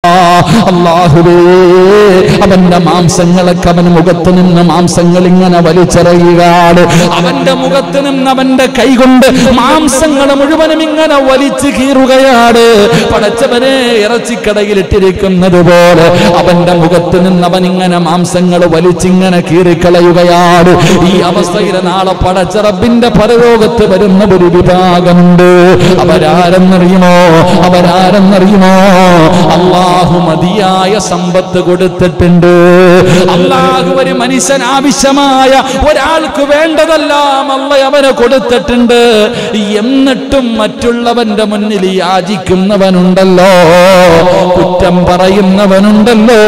അള്ളാഹുവേ അവന്റെ മാംസങ്ങളൊക്കെ അവൻ മുഖത്ത് നിന്ന് മാംസങ്ങൾ ഇങ്ങനെ വലിച്ചെറിയുകയാണ് അവന്റെ മുഖത്ത് നിന്ന് അവന്റെ കൈകൊണ്ട് മാംസങ്ങൾ മുഴുവനും ഇങ്ങനെ വലിച്ചു കീറുകയാണ് പടച്ചവനെ ഇറച്ചിക്കടയിൽ ഇട്ടിരിക്കുന്നത് പോലെ അവന്റെ മുഖത്ത് നിന്ന് അവൻ ഇങ്ങനെ മാംസങ്ങൾ വലിച്ചിങ്ങനെ കീറിക്കളയുകയാണ് ഈ അവസ്ഥയിൽ നാളെ പടച്ചറബിന്റെ പരലോകത്ത് വരുന്ന ഒരു വിഭാഗമുണ്ട് അവരാരെന്നറിയുമോ അവരാരെന്നറിയുമോ അള്ളാഹു മതിയായ സമ്പത്ത് കൊടുത്തിട്ടുണ്ട് അള്ളാഹു ഒരു മനുഷ്യൻ ആവശ്യമായ ഒരാൾക്ക് വേണ്ടതെല്ലാം അല്ല അവന് കൊടുത്തിട്ടുണ്ട് എന്നിട്ടും മറ്റുള്ളവന്റെ മുന്നിൽ യാചിക്കുന്നവനുണ്ടല്ലോ കുറ്റം പറയുന്നവനുണ്ടല്ലോ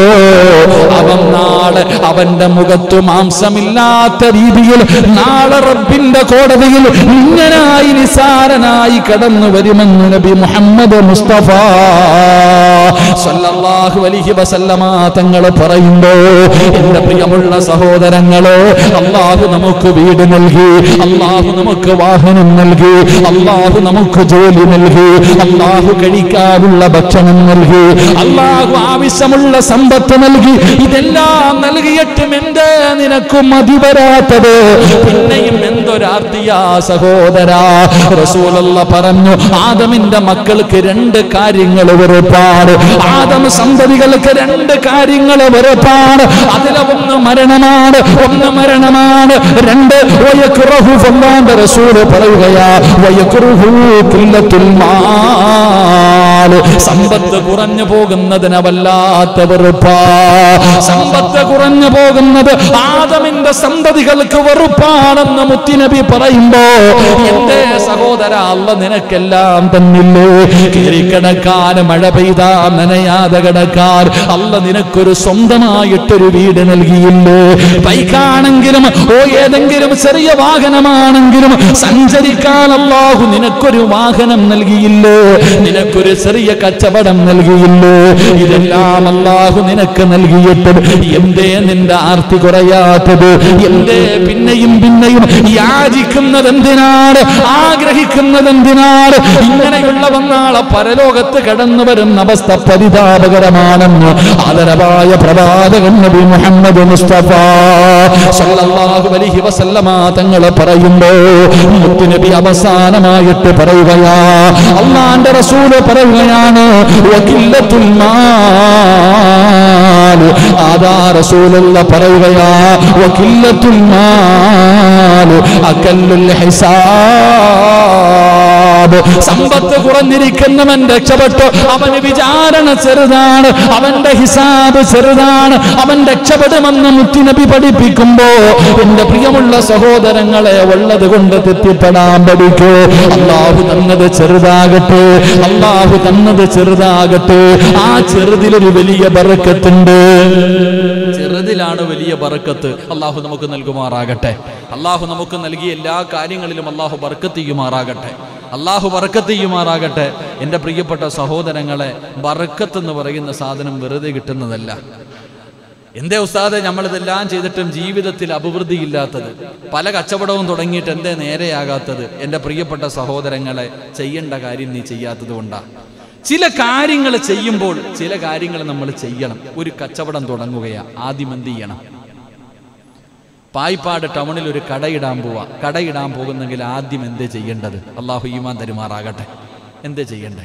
അവൻ നാളെ അവന്റെ മുഖത്ത് മാംസമില്ലാത്ത രീതിയിൽ നാളെ റബ്ബിന്റെ കോടതിയിൽ ഇങ്ങനായി നിസാരനായി കടന്നു വരുമെന്ന് നബി മുഹമ്മദ് മുസ്തഫ സല്ലല്ലാഹു അലൈഹി വസല്ലമ തങ്ങൾ പറയുമ്പോ എന്റെ പ്രിയമുള്ള സഹോദരങ്ങളെ അള്ളാഹു നമുക്ക് വീട് നൽകി അള്ളാഹു നമുക്ക് വാഹനം നൽകി അള്ളാഹു നമുക്ക് ജോലി നൽകി അള്ളാഹു കഴിക്കാനുള്ള ഭക്ഷണം നൽകി അള്ളാഹു ആവശ്യമുള്ള സമ്പത്ത് നൽകി ഇതെല്ലാം നൽകിയിട്ടും എന്തേ നിനക്കും മതി വരാത്തത് പിന്നെയും എന്തൊരാർത്തിയാ സഹോദരാ റസൂലുള്ള പറഞ്ഞു ആദമിന്റെ മക്കൾക്ക് രണ്ട് കാര്യങ്ങൾ വെറുപ്പാണ് ആദം സന്തതികൾക്ക് രണ്ട് കാര്യങ്ങൾ വെറുപ്പാണ് അതിലെ ഒന്ന് മരണമാണ് ഒന്ന് മരണമാണ് രണ്ട് വയക്കുറഹു ഫല്ലാന്റെ റസൂല് പറയുകയാ വയക്കുറഹു കില്ലത്തുൽ മാൽ സമ്പത്ത് കുറഞ്ഞു പോകുന്നതിന് വല്ലാത്ത വെറുപ്പാ സമ്പത്ത് കുറഞ്ഞു പോകുന്നത് ആദമിന്റെ സന്തതികൾക്ക് വെറുപ്പാണെന്ന് മുത്തിനബി പറയുമ്പോ എന്റെ സഹോദര അല്ല നിനക്കെല്ലാം തന്നില്ലേ കിടക്കാൻ മഴ പെയ്താ നനയാതെ കിടക്കാൻ അല്ല നിനക്കൊരു സ്വന്തമായിട്ടൊരു വീട് നൽകിയില്ലേ ബൈക്കാണെങ്കിലും ഓ ഏതെങ്കിലും ചെറിയ വാഹനമാണെങ്കിലും സഞ്ചരിക്കാൻ അല്ലാഹു നിനക്കൊരു വാഹനം നൽകിയില്ലേ നിനക്കൊരു ചെറിയ കച്ചവടം നൽകിയില്ലേ ഇതെല്ലാം അല്ലാഹു നിനക്ക് നൽകിയിട്ട് എന്തേ നിന്റെ ആർത്തി കുറയാത്തത് എന്തേ പിന്നെയും പിന്നെയും യാചിക്കുന്നത് എന്തിനാണ് ആഗ്രഹിക്കുന്നത് എന്തിനാണ് ഇങ്ങനെയുള്ള വന്നാളെ പരലോകത്ത് കടന്നു വരുന്ന അവസ്ഥ പരിതാപകരമാണെന്ന് ആദരവായ പ്രവാചകൻ നബി മുഹമ്മദ് മുസ്തഫ സല്ലല്ലാഹു അലൈഹി വസല്ലമ തങ്ങൾ പറയുമ്പോ മുത്തുനബി അവസാനമായിട്ട് പറയുകയാ അള്ളാന്റെ റസൂല് പറയുകയാണ് വകില്ലത്തുൽ മാൽ ആദാ റസൂലുള്ള പറയുകയാ വകില്ലത്തുൽ മാൽ അകല്ലുൽ ഹിസാബ് സമ്പത്ത് കുറഞ്ഞിരിക്കുന്നവൻ രക്ഷപ്പെട്ടു അവന് വിചാരണ ചെറുതാണ് അവന്റെ ഹിസാബ് ചെറുതാണ് അവൻ രക്ഷപ്പെടുമെന്ന് മുത്തിനബി പഠിപ്പിക്കുമ്പോ എന്റെ പ്രിയമുള്ള സഹോദരങ്ങളെ ഉള്ളത് കൊണ്ട് തെറ്റിപ്പെടാൻ പഠിക്കൂ അള്ളാഹു തന്നത് ചെറുതാകട്ടെ അള്ളാഹു തന്നത് ചെറുതാകട്ടെ ആ ചെറുതിലൊരു വലിയ ബറക്കത്തുണ്ട് ചെറുതിലാണ് വലിയ ബറക്കത്ത് അള്ളാഹു നമുക്ക് നൽകുമാറാകട്ടെ അള്ളാഹു നമുക്ക് നൽകിയ എല്ലാ കാര്യങ്ങളിലും അള്ളാഹു ബർക്കത്ത് ചെയ്യുമാറാകട്ടെ അള്ളാഹു ബർക്കത്ത് ചെയ്യുമാറാകട്ടെ എൻ്റെ പ്രിയപ്പെട്ട സഹോദരങ്ങളെ ബർക്കത്ത് എന്ന് പറയുന്ന സാധനം വെറുതെ കിട്ടുന്നതല്ല എന്തേ ഉസ്താദെ നമ്മളിതെല്ലാം ചെയ്തിട്ടും ജീവിതത്തിൽ അഭിവൃദ്ധിയില്ലാത്തത് പല കച്ചവടവും തുടങ്ങിയിട്ട് എന്തേ നേരെയാകാത്തത് എൻ്റെ പ്രിയപ്പെട്ട സഹോദരങ്ങളെ ചെയ്യേണ്ട കാര്യം നീ ചെയ്യാത്തത് കൊണ്ടാ ചില കാര്യങ്ങൾ ചെയ്യുമ്പോൾ ചില കാര്യങ്ങൾ നമ്മൾ ചെയ്യണം ഒരു കച്ചവടം തുടങ്ങുകയാ ആദ്യം എന്ത് ചെയ്യണം പായിപ്പാട് ടൗണിൽ ഒരു കടയിടാൻ പോവാ കടയിടാൻ പോകുന്നെങ്കിൽ ആദ്യം എന്തേ ചെയ്യേണ്ടത് അള്ളാഹു ഈമാൻ തരുമാറാകട്ടെ എന്തേ ചെയ്യണ്ടേ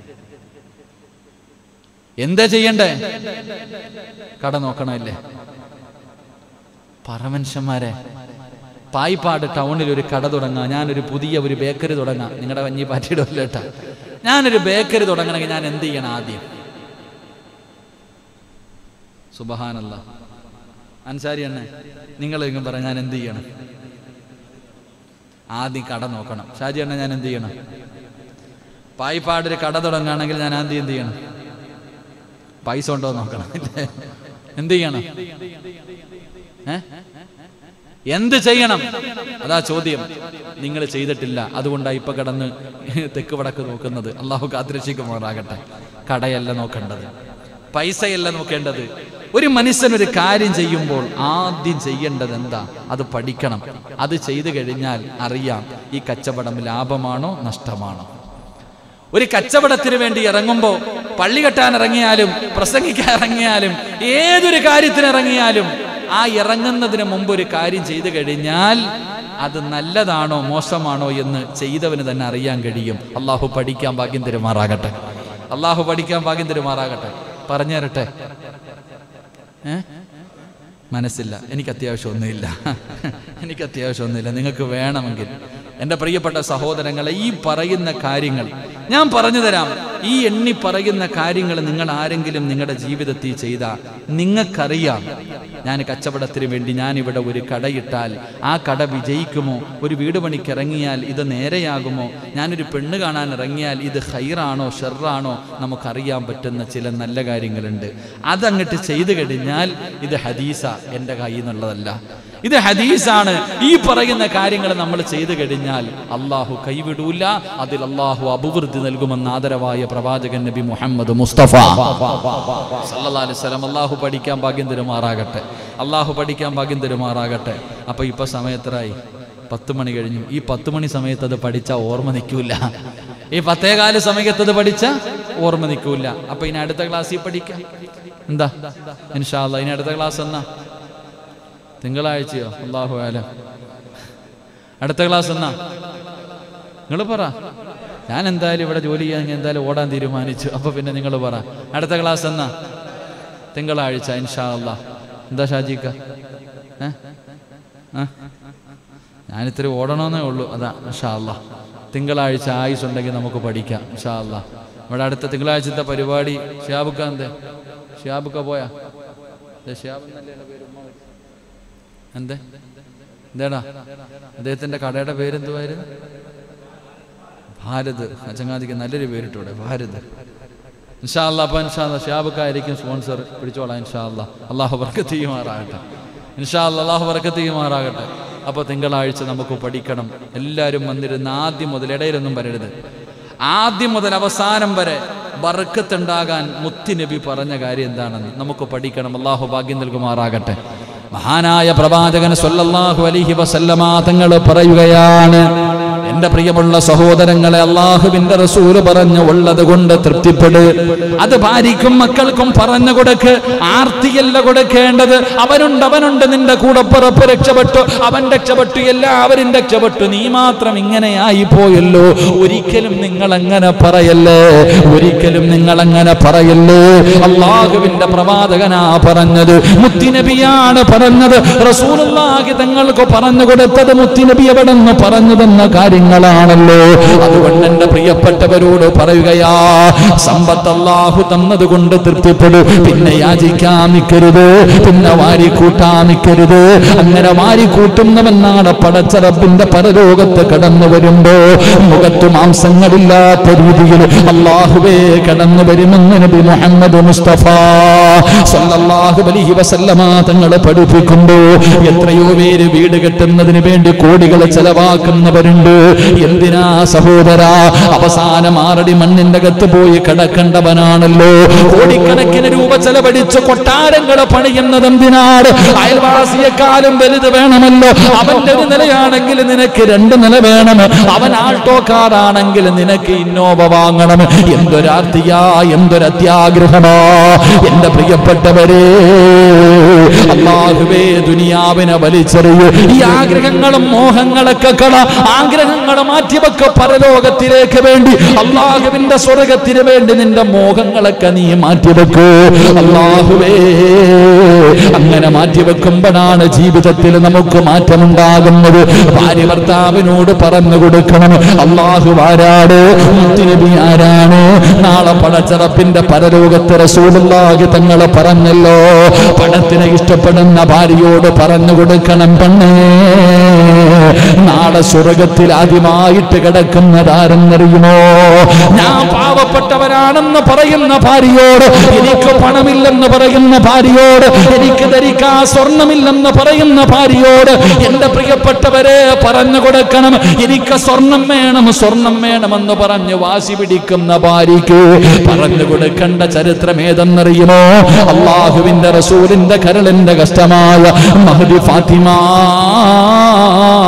എന്താ ചെയ്യണ്ടേ കട നോക്കണമല്ലേ പറമനുഷ്യന്മാരെ പായിപ്പാട് ടൗണിൽ ഒരു കട തുടങ്ങാം ഞാനൊരു പുതിയ ഒരു ബേക്കറി തുടങ്ങാം നിങ്ങളുടെ വഞ്ഞി പാറ്റിയിടല്ല കേട്ടാ ഞാനൊരു ബേക്കറി തുടങ്ങണമെങ്കിൽ ഞാൻ എന്ത് ചെയ്യണം ആദ്യം സുബഹാനല്ല അൻസാരി എണ്ണ നിങ്ങൾ ഇങ്ങനെ പറ ഞാൻ എന്ത് ചെയ്യണം ആദ്യം കട നോക്കണം ഷാജി എണ്ണ ഞാൻ എന്ത് ചെയ്യണം പായിപ്പാട് ഒരു കട തുടങ്ങുകയാണെങ്കിൽ ഞാൻ ആദ്യം എന്ത് ചെയ്യണം പൈസ ഉണ്ടോ എന്ന് നോക്കണം ഇല്ലേ? എന്ത് ചെയ്യണം ഏ എന്ത് ചെയ്യണം അതാ ചോദ്യം നിങ്ങൾ ചെയ്തിട്ടില്ല അതുകൊണ്ടാണ് ഇപ്പൊ കിടന്ന് തെക്ക് വടക്ക് നോക്കുന്നത് അള്ളാഹു കാത്തിരക്ഷിക്കുമാറാകട്ടെ കടയല്ല നോക്കേണ്ടത് പൈസയല്ല നോക്കേണ്ടത് ഒരു മനുഷ്യൻ ഒരു കാര്യം ചെയ്യുമ്പോൾ ആദ്യം ചെയ്യേണ്ടത് എന്താ അത് പഠിക്കണം അത് ചെയ്തു കഴിഞ്ഞാൽ അറിയാം ഈ കച്ചവടം ലാഭമാണോ നഷ്ടമാണോ ഒരു കച്ചവടത്തിന് വേണ്ടി ഇറങ്ങുമ്പോൾ പള്ളി കെട്ടാൻ ഇറങ്ങിയാലും പ്രസംഗിക്കാൻ ഇറങ്ങിയാലും ഏതൊരു കാര്യത്തിന് ഇറങ്ങിയാലും ആ ഇറങ്ങുന്നതിന് മുമ്പ് ഒരു കാര്യം ചെയ്തു കഴിഞ്ഞാൽ അത് നല്ലതാണോ മോശമാണോ എന്ന് ചെയ്തവന് തന്നെ അറിയാൻ കഴിയും അള്ളാഹു പഠിക്കാൻ ഭാഗ്യം തരുമാറാകട്ടെ അള്ളാഹു പഠിക്കാൻ ഭാഗ്യം തരുമാറാകട്ടെ പറഞ്ഞു തരട്ടെ ഏ മനസ്സില്ല എനിക്ക് അത്യാവശ്യം ഒന്നുമില്ല എനിക്ക് അത്യാവശ്യം ഒന്നുമില്ല നിങ്ങൾക്ക് വേണമെങ്കിൽ എൻ്റെ പ്രിയപ്പെട്ട സഹോദരങ്ങളെ ഈ പറയുന്ന കാര്യങ്ങൾ ഞാൻ പറഞ്ഞു തരാം ഈ എണ്ണി പറയുന്ന കാര്യങ്ങൾ നിങ്ങൾ ആരെങ്കിലും നിങ്ങളുടെ ജീവിതത്തിൽ ചെയ്താൽ നിങ്ങൾക്കറിയാം ഞാൻ കച്ചവടത്തിന് വേണ്ടി ഞാൻ ഇവിടെ ഒരു കടയിട്ടാൽ ആ കട വിജയിക്കുമോ ഒരു വീട് പണിക്ക് ഇറങ്ങിയാൽ ഇത് നേരെയാകുമോ ഞാനൊരു പെണ്ണ് കാണാൻ ഇറങ്ങിയാൽ ഇത് ഹൈറാണോ ഷെറാണോ നമുക്കറിയാൻ പറ്റുന്ന ചില നല്ല കാര്യങ്ങളുണ്ട് അതങ്ങട്ട് ചെയ്തു കഴിഞ്ഞാൽ ഇത് ഹദീസ എൻ്റെ കയ്യിൽ നിന്നുള്ളതല്ല ഇത് ഹദീസാണ് ഈ പറയുന്ന കാര്യങ്ങൾ നമ്മൾ ചെയ്തു കഴിഞ്ഞാൽ അള്ളാഹു കൈവിടൂല അതിൽ അള്ളാഹു അഭിവൃദ്ധി നൽകുമെന്ന് ആദരവായ പ്രവാചകൻ നബി മുഹമ്മദ് മുസ്തഫ സല്ലല്ലാഹു അലൈഹി വസല്ലം അള്ളാഹു പഠിക്കാൻ ഭാഗ്യം തരുമാറാകട്ടെ അള്ളാഹു പഠിക്കാൻ ഭാഗ്യം തരുമാറാകട്ടെ അപ്പൊ ഇപ്പൊ സമയത്തരായി പത്ത് മണി കഴിഞ്ഞു ഈ പത്ത് മണി സമയത്ത് അത് പഠിച്ചാൽ ഓർമ്മ നിൽക്കൂല ഈ പത്തേകാല് സമയത്ത് അത് പഠിച്ച ഓർമ്മ നിൽക്കൂല അപ്പൊ ഇനി അടുത്ത ക്ലാസ്സിൽ പഠിക്കാം എന്താ ഇൻഷാ അല്ലാ ഇനി അടുത്ത ക്ലാസ് എന്നാ തിങ്കളാഴ്ചയോ അള്ളാഹു ആലം അടുത്ത ക്ലാസ് എന്നാ നിങ്ങൾ പറ ഞാൻ എന്തായാലും ഇവിടെ ജോലി ചെയ്യാൻ ഞാൻ എന്തായാലും ഓടാൻ തീരുമാനിച്ചു അപ്പൊ പിന്നെ നിങ്ങൾ പറ അടുത്ത ക്ലാസ് എന്നാ തിങ്കളാഴ്ച ഇൻഷാ അല്ലാ എന്താ ഷാജിക്ക ഏ ആ? ഞാനിത്തിരി ഓടണമെന്നേ ഉള്ളൂ അതാ ഇൻഷാ അല്ലാ തിങ്കളാഴ്ച ആയുസ് ഉണ്ടെങ്കിൽ നമുക്ക് പഠിക്കാം ഇൻഷാ അല്ലാ ഇവിടെ അടുത്ത തിങ്കളാഴ്ചത്തെ പരിപാടി ഷിയാബുക്ക എന്തേ ഷിയാബുക്ക പോയാ ദേ ഷിയാബ് എന്നല്ലേ പേര് ഉമ്മ വെച്ചത്? എന്തേ എന്തേടാ അദ്ദേഹത്തിന്റെ കടയുടെ പേരെന്തുവായിരുന്നു ഭാരത് അച്ചങ്ങാതിക്ക് നല്ലൊരു പേരിട്ടൂടെ ഭാരത് ഇൻഷാല്ല അപ്പൊ ഇൻഷാല്ല ഷാബുക്കായിരിക്കും സ്പോൺസർ പിടിച്ചോളാം ഇൻഷാല്ല അള്ളാഹു വർക്കത്ത് ചെയ്യുമാറാകട്ടെ ഇൻഷാല്ല അള്ളാഹു വർക്കത്ത് ചെയ്യുമാറാകട്ടെ അപ്പോൾ തിങ്കളാഴ്ച നമുക്ക് പഠിക്കണം എല്ലാവരും വന്നിരുന്ന് ആദ്യം മുതൽ ഇടയിലൊന്നും വരരുത് ആദ്യം മുതൽ അവസാനം വരെ ബർക്കത്തുണ്ടാകാൻ മുത്തുനബി പറഞ്ഞ കാര്യം എന്താണെന്ന് നമുക്ക് പഠിക്കണം അള്ളാഹു ഭാഗ്യം നൽകുമാറാകട്ടെ മഹാനായ പ്രവാചകൻ സല്ലല്ലാഹു അലൈഹി വസല്ലമ തങ്ങൾ പറയുകയാണ് എന്റെ പ്രിയമുള്ള സഹോദരങ്ങളെ അള്ളാഹുവിന്റെ റസൂല് പറഞ്ഞു ഉള്ളത് കൊണ്ട് തൃപ്തിപ്പെട് അത് ഭാര്യയ്ക്കും മക്കൾക്കും പറഞ്ഞു കൊടുക്ക് ആർത്തിയല്ല കൊടുക്കേണ്ടത് അവനുണ്ട് അവനുണ്ട് നിന്റെ കൂടപ്പിറപ്പ് രക്ഷപ്പെട്ടു അവൻ രക്ഷപ്പെട്ടു എല്ലാവരും രക്ഷപ്പെട്ടു നീ മാത്രം ഇങ്ങനെയായി പോയല്ലോ ഒരിക്കലും നിങ്ങൾ അങ്ങനെ പറയല്ലേ ഒരിക്കലും നിങ്ങൾ അങ്ങനെ പറയല്ലേ അള്ളാഹുവിന്റെ പ്രവാചകനാ പറഞ്ഞത് മുത്തിനബിയാണ് പറഞ്ഞത് റസൂലുള്ളാഹി തങ്ങൾക്ക് പറഞ്ഞു കൊടുത്തത് മുത്തിനബി എവിടെ നിന്ന് പറഞ്ഞു തന്ന കാര്യങ്ങളാണല്ലോ അതുകൊണ്ട് എന്റെ പ്രിയപ്പെട്ടവരോട് പറയുകയാ സമ്പത്ത് അള്ളാഹു തന്നത് കൊണ്ട് തൃപ്തിപ്പെടൂ പിന്നെ യാചിക്കാൻ നിൽക്കരുത് പിന്നെ വാരി കൂട്ടാൻ നിൽക്കരുത് അങ്ങനെ വാരി കൂട്ടുന്നവനാണ് പടച്ചറപ്പിന്റെ പരലോകത്ത് കടന്നു വരുമ്പോ മുഖത്ത് മാംസങ്ങളില്ലാത്ത രീതിയിൽ അള്ളാഹുവേ കടന്നു വരുമെന്ന് നബി മുഹമ്മദ് മുസ്തഫ സല്ലല്ലാഹു അലൈഹി വസല്ലമ തങ്ങൾ പഠിപ്പിക്കുമ്പോ എത്രയോ പേര് വീട് കെട്ടുന്നതിന് വേണ്ടി കോടികൾ ചെലവാക്കുന്നവരുണ്ട് എന്തിനാ സഹോദര അവസാനം ആറടി മണ്ണിന്റെ അകത്ത് പോയി കിടക്കേണ്ടവനാണല്ലോ കോടിക്കണക്കിന് രൂപ ചെലവഴിച്ച് കൊട്ടാരങ്ങൾ പണിയുന്നത് എന്തിനാണ് അയൽവാസിയെക്കാളും വലുത് വേണമല്ലോ അവന്റെ ഒരു നിലയാണെങ്കിൽ നിനക്ക് രണ്ട് നില വേണം അവൻ ആൾട്ടോക്കാരാണെങ്കിൽ നിനക്ക് ഇന്നോവ വാങ്ങണം എന്തൊരാർത്തിയാ എന്തൊരത്യാഗ്രഹമാ എന്റെ പ്രിയപ്പെട്ടവരെ അള്ളാഹുവേ ദുനിയാവിനെ വലിച്ചെറിയൂ ഈ ആഗ്രഹങ്ങളും മോഹങ്ങളൊക്കെ കള ആഗ്രഹങ്ങൾ മാറ്റിവെക്ക പരലോകത്തിലേക്ക് വേണ്ടി അള്ളാഹുവിന്റെ സ്വർഗത്തിന് വേണ്ടി നിന്റെ മോഹങ്ങളൊക്കെ നീ മാറ്റിവെക്കൂ അള്ളാഹുവേ അങ്ങനെ മാറ്റിവെക്കുമ്പോഴാണ് ജീവിതത്തിൽ നമുക്ക് മാറ്റമുണ്ടാകുന്നത് ഭാര്യ ഭർത്താവിനോട് പറഞ്ഞു കൊടുക്കണം അള്ളാഹു ആരാണ് മുത്തുനബി ആരാണ് നാളെ പടച്ചറപ്പിന്റെ പരലോകത്ത് റസൂലുള്ളാഹി തങ്ങളെ പറഞ്ഞല്ലോ പണത്തിനെ ഇഷ്ടപ്പെടുന്ന ഭാര്യയോട് പറഞ്ഞു കൊടുക്കണം പെണ്ണേ നാളെ സ്വർഗത്തിൽ ആദ്യമായിട്ട് കിടക്കുന്നതാരെന്നറിയുമോ ഞാൻ പാവപ്പെട്ടവരാണെന്ന് പറയുന്ന ഭാര്യയോട് എനിക്ക് പണമില്ലെന്ന് പറയുന്ന ഭാര്യയോട് എനിക്ക് ധരിക്കാ സ്വർണമില്ലെന്ന് പറയുന്ന ഭാര്യയോട് എന്റെ പ്രിയപ്പെട്ടവരെ പറഞ്ഞു കൊടുക്കണം എനിക്ക് സ്വർണം വേണം സ്വർണം വേണമെന്ന് പറഞ്ഞ് വാശി പിടിക്കുന്ന ഭാര്യയ്ക്ക് പറഞ്ഞു കൊടുക്കേണ്ട ചരിത്രം ഏതെന്നറിയുമോ അള്ളാഹുവിന്റെ റസൂലിന്റെ കരളിന്റെ കഷ്ടമായ മഹദി ഫാത്തിമ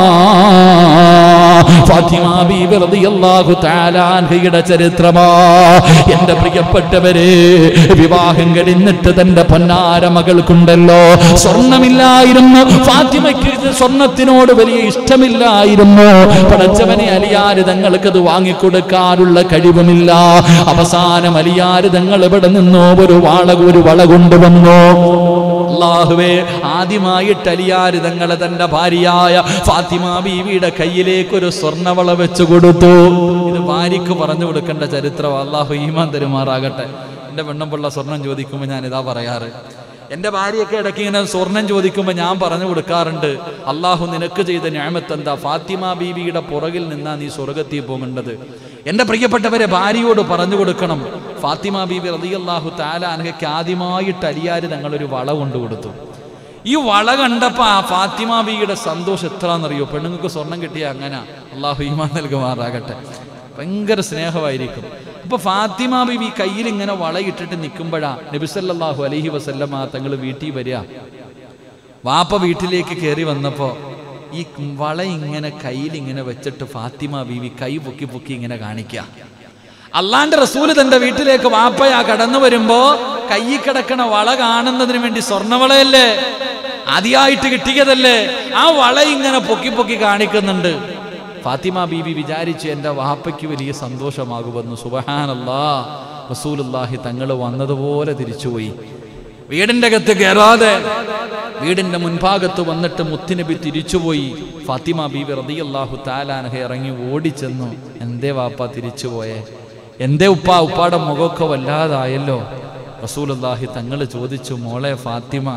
ഫാത്തിമ ബീബി റളിയല്ലാഹു തആല അൻഹയുടെ ചരിത്രമാ എന്റെ പ്രിയപ്പെട്ടവരെ വിവാഹം കഴിഞ്ഞിട്ട് തന്റെ പൊന്നാര മകൾക്കുണ്ടല്ലോ സ്വർണമില്ലായിരുന്നു ഫാത്തിമയ്ക്ക് ഇത് സ്വർണത്തിനോട് വലിയ ഇഷ്ടമില്ലായിരുന്നു പടച്ചവനെ അലിയാര് തങ്ങൾക്ക് അത് വാങ്ങിക്കൊടുക്കാനുള്ള കഴിവുമില്ല അവസാനം അലിയാര് തങ്ങൾ ഇവിടെ നിന്നോ ഒരു വാള ഒരു വള കൊണ്ടുവന്നു അള്ളാഹുവേ ആദ്യമായിട്ട് അലിയാര് തങ്ങളെ തന്റെ ഭാര്യയായ ഫാത്തിമ ബീവിയുടെ കയ്യിലേക്ക് ഒരു സ്വർണ്ണവള വെച്ചു കൊടുത്തു ഇത് ഭാര്യക്ക് പറഞ്ഞു കൊടുക്കേണ്ട ചരിത്രം അള്ളാഹു ഈമാൻ തരുമാറാകട്ടെ എന്റെ പെണ്ണുമ്പുള്ള സ്വർണം ചോദിക്കുമ്പോൾ ഞാൻ ഇതാ പറയാറ് എന്റെ ഭാര്യയൊക്കെ ഇടയ്ക്ക് ഇങ്ങനെ സ്വർണം ചോദിക്കുമ്പോൾ ഞാൻ പറഞ്ഞു കൊടുക്കാറുണ്ട് അള്ളാഹു നിനക്ക് ചെയ്ത ഞാമത്ത് എന്താ ഫാത്തിമ ബീവിയുടെ പുറകിൽ നിന്നാ നീ സ്വർഗത്തിൽ പോകേണ്ടത് എന്റെ പ്രിയപ്പെട്ടവരെ ഭാര്യയോട് പറഞ്ഞു കൊടുക്കണം ഫാത്തിമ ബീബി റളിയല്ലാഹു താല അനഹയ്ക്ക് ആദ്യമായിട്ട് അലിയാര് തങ്ങളൊരു വള കൊണ്ടു കൊടുത്തു ഈ വള കണ്ടപ്പോ ആ ഫാത്തിമ ബീവിയുടെ സന്തോഷം എത്രയെന്നറിയോ പെണ്ണുങ്ങൾക്ക് സ്വർണം കിട്ടിയ അങ്ങനെ അള്ളാഹു ഈമാൻ നൽകുമാറാകട്ടെ ഭയങ്കര സ്നേഹമായിരിക്കും അപ്പൊ ഫാത്തിമ ബീബി കയ്യിൽ ഇങ്ങനെ വളയിട്ടിട്ട് നിൽക്കുമ്പോഴാ നബിസല്ലാഹു അലഹി വസല്ലമ തങ്ങൾ വീട്ടിൽ വരിക വാപ്പ വീട്ടിലേക്ക് കയറി വന്നപ്പോ ഈ വള ഇങ്ങനെ കയ്യിൽ ഇങ്ങനെ വെച്ചിട്ട് ഫാത്തിമ ബീവി കൈ പൊക്കി പൊക്കി ഇങ്ങനെ കാണിക്കുക അള്ളാന്റെ റസൂല് തന്റെ വീട്ടിലേക്ക് വാപ്പയാ കടന്നു വരുമ്പോ കയ്യിൽ കിടക്കണ വള കാണുന്നതിന് വേണ്ടി സ്വർണ്ണവളയല്ലേ ആദ്യമായിട്ട് കിട്ടിയതല്ലേ ആ വള ഇങ്ങനെ പൊക്കി പൊക്കി കാണിക്കുന്നുണ്ട് ഫാത്തിമ ബീബി വിചാരിച്ചു എൻ്റെ വാപ്പയ്ക്ക് വലിയ സന്തോഷമാകുമെന്ന് സുബഹാനല്ലാ റസൂലുല്ലാഹി തങ്ങൾ വന്നതുപോലെ തിരിച്ചുപോയി വീടിന്റെ അകത്ത് കയറാതെ വീടിന്റെ മുൻഭാഗത്ത് വന്നിട്ട് മുത്തുനബി തിരിച്ചുപോയി ഫാത്തിമ ബീബി റതിയല്ലാഹു താലാനഹ ഇറങ്ങി ഓടിച്ചെന്നു എന്തേ വാപ്പ തിരിച്ചുപോയേ എന്തേ ഉപ്പ ഉപ്പാടെ മുഖമൊക്കെ വല്ലാതായല്ലോ റസൂലുല്ലാഹി തങ്ങൾ ചോദിച്ചു മോളെ ഫാത്തിമ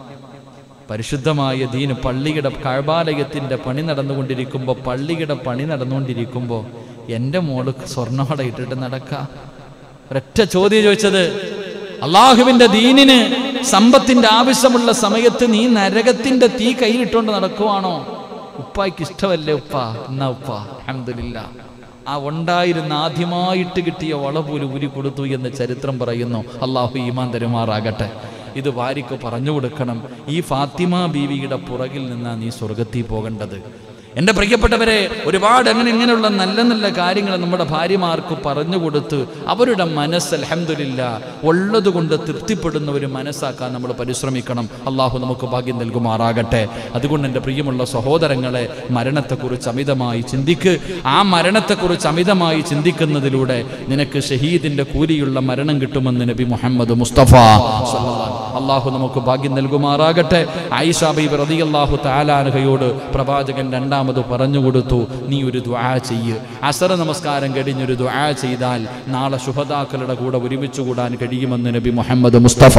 പരിശുദ്ധമായ ദീന് പള്ളിയുടെ കഴബാലയത്തിന്റെ പണി നടന്നുകൊണ്ടിരിക്കുമ്പോൾ പള്ളിയുടെ പണി നടന്നുകൊണ്ടിരിക്കുമ്പോൾ എൻ്റെ മോള് സ്വർണ്ണവട ഇട്ടിട്ട് നടക്ക ഒരൊറ്റ ചോദ്യം ചോദിച്ചത് അള്ളാഹുവിന്റെ ദീനിന് സമ്പത്തിന്റെ ആവശ്യമുള്ള സമയത്ത് നീ നരകത്തിന്റെ തീ കയ്യിലിട്ടുകൊണ്ട് നടക്കുവാണോ ഉപ്പായ്ക്ക് ഇഷ്ടമല്ലേ ഉപ്പ എന്നാ ഉപ്പ അഹമ്മദില്ല ആ ഉണ്ടായിരുന്ന ആദ്യമായിട്ട് കിട്ടിയ വള പോലും ഉരി കൊടുത്തു എന്ന് ചരിത്രം പറയുന്നു അള്ളാഹു ഈമാൻ തരുമാറാകട്ടെ ഇത് ഭാര്യയ്ക്ക് പറഞ്ഞു കൊടുക്കണം ഈ ഫാത്തിമ ബീവിയുടെ പുറകിൽ നിന്നാ നീ സ്വർഗത്തിൽ പോകേണ്ടത് എൻ്റെ പ്രിയപ്പെട്ടവരെ ഒരുപാട് അങ്ങനെ ഇങ്ങനെയുള്ള നല്ല നല്ല കാര്യങ്ങൾ നമ്മുടെ ഭാര്യമാർക്ക് പറഞ്ഞു കൊടുത്ത് അവരുടെ മനസ്സ് അലഹമില്ല ഉള്ളത് കൊണ്ട് തൃപ്തിപ്പെടുന്ന ഒരു മനസ്സാക്കാൻ നമ്മൾ പരിശ്രമിക്കണം അള്ളാഹു നമുക്ക് ഭാഗ്യം നൽകുമാറാകട്ടെ അതുകൊണ്ട് എൻ്റെ പ്രിയമുള്ള സഹോദരങ്ങളെ മരണത്തെക്കുറിച്ച് അമിതമായി ചിന്തിക്ക് ആ മരണത്തെക്കുറിച്ച് അമിതമായി ചിന്തിക്കുന്നതിലൂടെ നിനക്ക് ഷഹീദിന്റെ കൂലിയുള്ള മരണം കിട്ടുമെന്ന് നബി മുഹമ്മദ് മുസ്തഫ സല്ലല്ലാഹു അള്ളാഹു നമുക്ക് ഭാഗ്യം നൽകുമാറാകട്ടെ ആയിഷ ബീബി റളിയല്ലാഹു തആലാനഹയോട് പ്രവാചകൻ രണ്ടാമത് പറഞ്ഞു കൊടുത്തു നീ ഒരു ദുആ ചെയ്യ് അസറ നമസ്കാരം കഴിഞ്ഞൊരു ദുആ ചെയ്താൽ നാളെ ശുഹദാക്കളുടെ കൂടെ ഒരുമിച്ച് കൂടാൻ കഴിയുമെന്ന് നബി മുഹമ്മദ് മുസ്തഫ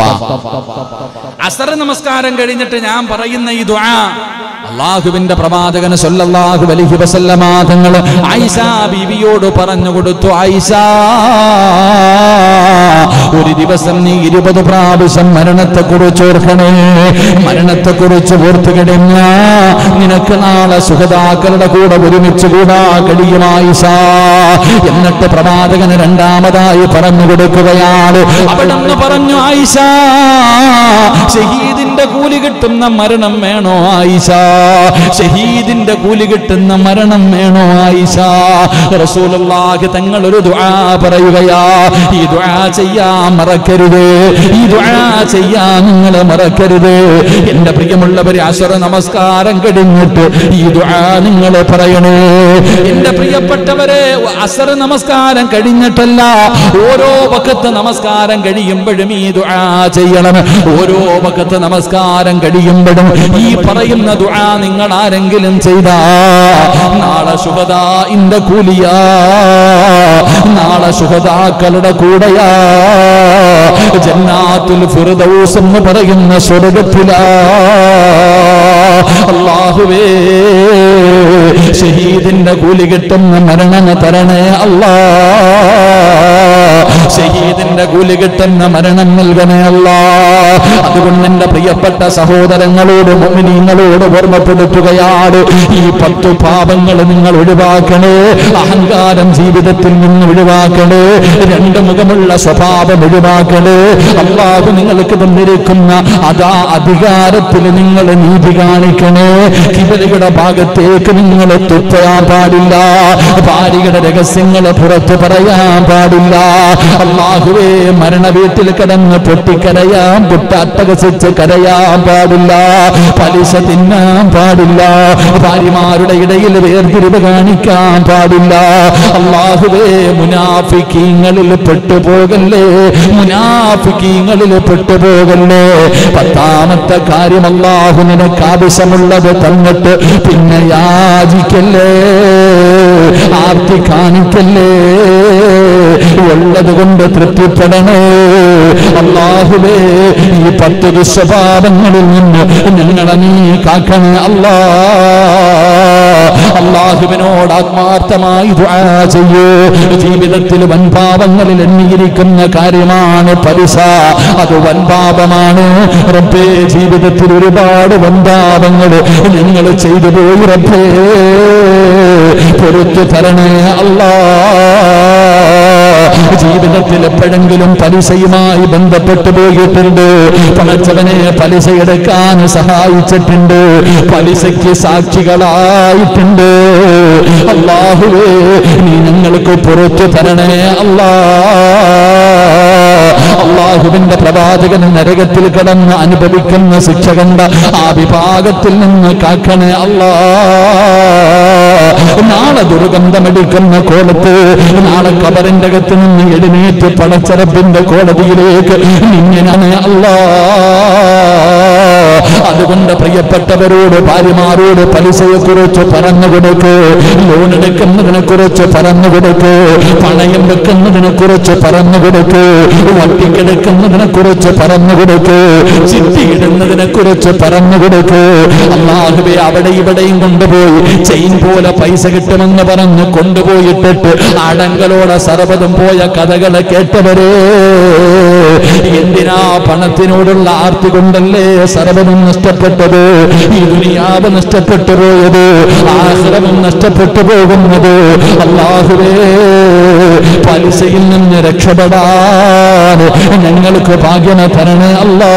അസറ നമസ്കാരം കഴിഞ്ഞിട്ട് ഞാൻ പറയുന്ന ഈ ദുആ അള്ളാഹുവിന്റെ പ്രവാചകന് സല്ലല്ലാഹു അലൈഹി വസല്ലമ തങ്ങൾ ആയിഷ ബീവിയോട് പറഞ്ഞു കൊടുത്തു ആയിഷ ഒരു ദിവസം നീ ഇരുപത് പ്രാവശ്യം മരണത്തെ കുറിച്ച് ഓർക്കണേ മരണത്തെ കുറിച്ച് ഓർത്തു കഴിഞ്ഞ നിനക്ക് നാളെ സുഖതാക്കളുടെ കൂടെ ഒരുമിച്ച് കൂടാ കഴിയും ആയിഷ എന്നിട്ട് പ്രവാചകന് രണ്ടാമതായി പറഞ്ഞു കൊടുക്കുകയാണ് അവിടെ പറഞ്ഞു ആയിഷ ഷഹീദിന്റെ കൂലി കിട്ടുന്ന മരണം വേണോ ആയിഷ ഷഹീദിന്റെ കൂലി കിട്ടുന്ന മരണം വേണോ ആയിഷ റസൂലുള്ളാഹി തങ്ങൾ ഒരു ദുആ പറയുകയാ ഈ ദുആ ചെയ്യാൻ മറക്കരുത് ഈ ദുആ ചെയ്യാൻ നിങ്ങൾ മറക്കരുത് എന്റെ പ്രിയമുള്ളവരെ അസറ നമസ്കാരം കഴിഞ്ഞിട്ട് ഈ ദുആ നിങ്ങൾ പറയണേ എന്റെ പ്രിയപ്പെട്ടവരെ അസറ നമസ്കാരം കഴിഞ്ഞിട്ടല്ല ഓരോ വക്കത്ത് നമസ്കാരം കഴിയുമ്പോഴും ഈ ദുആ ചെയ്യണം ഓരോ വക്കത്ത് നമസ്കാരം കഴിയുമ്പോഴും ഈ പറയുന്ന ദുആ നിങ്ങൾ ആരെങ്കിലും ചെയ്താ നാളെ ശുഭദാ ഇന്റെ കൂലിയാ നാളെ ശുഹദാക്കളുടെ കൂടെയാ ജന്നാത്തുൽ ഫിർദൗസ് എന്ന് പറയുന്ന സ്വർഗത്തിലാ അല്ലാഹുവേ ഷഹീദിന്റെ കൂലി കിട്ടുന്ന മരണം തരണേ അല്ലാ ഷഹീദിന്റെ കൂലി കിട്ടുന്ന മരണം നൽകണേ അല്ലാ അതുകൊണ്ട് എന്റെ പ്രിയപ്പെട്ട സഹോദരങ്ങളോട് മോമിനീങ്ങളോട് ഓർമ്മപ്പെടുത്തുകയാണ് ഈ പത്തു പാപങ്ങൾ നിങ്ങൾ ഒഴിവാക്കണേ അഹങ്കാരം ജീവിതത്തിൽ നിന്ന് ഒഴിവാക്കണേ രണ്ട് മുഖമുള്ള സ്വഭാവം ഒഴിവാക്കണേ അള്ളാഹു നിങ്ങൾക്ക് തന്നിരിക്കുന്ന അതാ അധികാരത്തിൽ നിങ്ങൾ നീതി കാണിക്കണേ കിബലിയുടെ ഭാഗത്തേക്ക് നിങ്ങൾ തുപ്പയാൻ പാടില്ല ഭാര്യയുടെ രഹസ്യങ്ങൾ പുറത്തു പറയാൻ പാടില്ല അള്ളാഹുവേ മരണ വീട്ടിൽ കിടന്ന് പൊട്ടിക്കരയാൻ പൊട്ടട്ടകസിച്ച് കരയാൻ പാടില്ല പലിശ തിന്നാൻ പാടില്ല ഭാര്യമാരുടെ ഇടയിൽ വേർതിരിവ് കാണിക്കാൻ പാടില്ല അള്ളാഹുവേ മുനാഫിക്കീങ്ങളിൽ പെട്ടുപോകല്ലേ മുനാഫിക്കീങ്ങളിൽ പെട്ടുപോകല്ലേ പത്താമത്തെ കാര്യം അള്ളാഹു നിനക്ക് ആവശ്യമുള്ളത് തന്നിട്ട് പിന്നെ യാചിക്കല്ലേ ആർത്തി കാണിക്കല്ലേ ഉള്ളത് കൊണ്ട് തൃപ്തിപ്പെടണേ അള്ളാഹുവേ ഈ പത്ത് ദുസ്വഭാവങ്ങളിൽ നിന്ന് ഞങ്ങളെ നീ കാക്കണേ അല്ലാ അള്ളാഹുവിനോട് ആത്മാർത്ഥമായി ദുആ ചെയ്യൂ ജീവിതത്തിൽ വൻപാപങ്ങളിൽ എണ്ണിയിരിക്കുന്ന കാര്യമാണ് പലിശ അത് വൻപാപമാണ് റബ്ബേ ജീവിതത്തിൽ ഒരുപാട് വൻപാപങ്ങൾ ഞങ്ങൾ ചെയ്തു പോയി റബ്ബേ പൊറുത്തു തരണേ അല്ലാ ജീവിതത്തിൽ എപ്പോഴെങ്കിലും പലിശയുമായി ബന്ധപ്പെട്ടു പോയിട്ടുണ്ട് പണച്ചവനെ പലിശ എടുക്കാൻ സഹായിച്ചിട്ടുണ്ട് പലിശയ്ക്ക് സാക്ഷികളായിട്ടുണ്ട് അള്ളാഹുവേ നീ ഞങ്ങൾക്ക് പുറത്തു തരണേ അല്ലാ അള്ളാഹുവിന്റെ പ്രവാചകൻ നരകത്തിൽ കിടന്ന് അനുഭവിക്കുന്ന ശിക്ഷ കണ്ട ആ വിഭാഗത്തിൽ നിന്ന് കാക്കണേ അല്ലാ നാളെ ദുർഗന്ധമടിക്കുന്ന കോലത്ത് നാളെ കബറിന്റെ അകത്ത് നിന്ന് എഴുന്നേറ്റ് പടച്ചറപ്പിന്റെ കോടതിയിലേക്ക് നിങ്ങനെ അല്ലാ അതുകൊണ്ട് പ്രിയപ്പെട്ടവരോട് ഭാര്യമാരോട് പലിശയെ കുറിച്ച് പറഞ്ഞു കൊടുക്ക് ലോൺ എടുക്കുന്നതിനെ കുറിച്ച് പറഞ്ഞു കൊടുക്ക് പണയം വെക്കുന്നതിനെ കുറിച്ച് പറഞ്ഞു കൊടുക്ക് വട്ടിക്കെടുക്കുന്നതിനെ കുറിച്ച് പറഞ്ഞു കൊടുക്ക് ചിട്ടിയിടുന്നതിനെ കുറിച്ച് പറഞ്ഞു കൊടുക്ക് അള്ളാഹുബെ അവിടെ ഇവിടെയും കൊണ്ടുപോയി ചെയിൻ പോലെ പൈസ കിട്ടുമെന്ന് പറഞ്ഞ് കൊണ്ടുപോയിട്ടിട്ട് അടങ്കലോടെ സർവ്വതും പോയ കഥകളെ കേട്ടവരെ എന്തിനാ പണത്തിനോടുള്ള ആർത്തി കൊണ്ടല്ലേ സർവ്വതും നഷ്ടപ്പെട്ടത് ഈ ദുനിയാവ് നഷ്ടപ്പെട്ടു പോയത് ആശ്രമം നഷ്ടപ്പെട്ടു പോകുന്നത് അള്ളാഹുവേ പലിശയിൽ നിന്ന് രക്ഷപ്പെടാൻ ഞങ്ങൾക്ക് ഭാഗ്യമ തരണേ അല്ലാ